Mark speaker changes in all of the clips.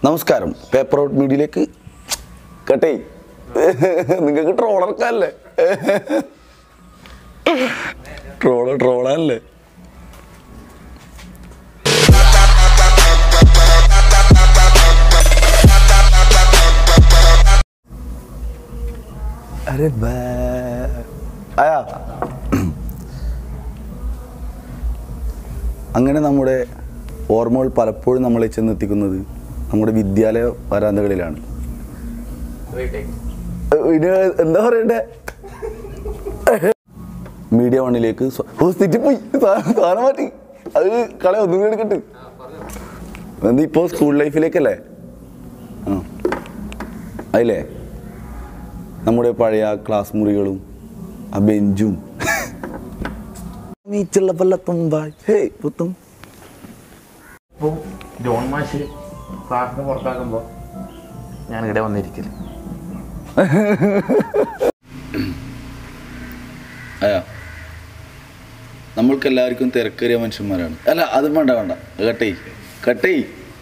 Speaker 1: നമസ്കാരം paper out മീഡിയയിലേക്ക് കേട്ടേ നിങ്ങൾക്ക് ട്രോളർക്കല്ലേ ട്രോളർ ട്രോളല്ലേ അരെ ബാ ആയാ അങ്ങനെ നമ്മുടെ ഓർമ്മകൾ പലപ്പോഴും നമ്മളെ ചെന്നെത്തിക്കുന്നത് നമ്മുടെ വിദ്യാലയ വരാന്തകളിലാണ് ഇത് എന്താ പറയണ്ടേ മീഡിയ വണ്ണിലേക്ക് സ്വ- ഓ തെറ്റിപ്പോയി സാ- സാധനം മാറ്റി അത് കള ഒന്നും കൂടി എടുക്കട്ട് എന്താ ഇപ്പോൾ സ്കൂൾ ലൈഫിലേക്കല്ലേ ആ അതില്ലേ നമ്മുടെ പഴയ ക്ലാസ് മുറികളും ആ ബെഞ്ചും നീച്ചുള്ള പല്ല തുമ്പായ് ഹേ പുത്തും
Speaker 2: ഇപ്പോൾ ജോൺ മാഷ് ക്ലാസ്സിന് പുറത്താക്കുമ്പോൾ ഞാൻ ഇവിടെ വന്നിരിക്കല്
Speaker 1: അയാ നമ്മൾക്ക് എല്ലാവർക്കും തിരക്കേറിയ മനുഷ്യന്മാരാണ് അല്ല അത് വേണ്ട വേണ്ട കട്ടേ കട്ടേ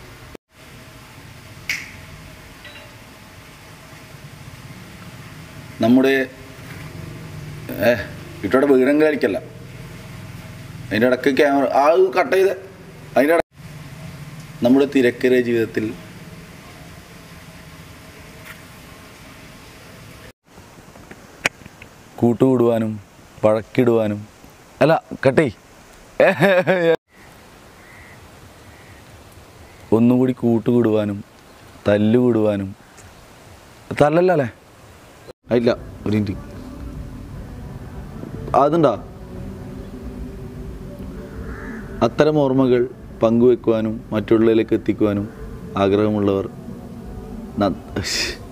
Speaker 1: നമ്മുടെ ഏ ഇട്ടോടെ വീടം കളിക്കല്ല അതിൻ്റെ ഇടയ്ക്ക് ക്യാമറ ആ കട്ട് ചെയ്ത് അതിൻ്റെ ഇട നമ്മുടെ തിരക്കേറിയ ജീവിതത്തിൽ കൂട്ടുകൂടുവാനും വഴക്കിടുവാനും അല്ല കട്ടേ ഒന്നുകൂടി കൂട്ടുകൂടുവാനും തല്ലുകൂടുവാനും തല്ലല്ല അല്ലേ ഇല്ല ഒരു മിനിറ്റ് അതുണ്ടാ അത്തരം ഓർമ്മകൾ പങ്കുവെക്കുവാനും മറ്റുള്ളവരിലേക്ക് എത്തിക്കുവാനും ആഗ്രഹമുള്ളവർ ന-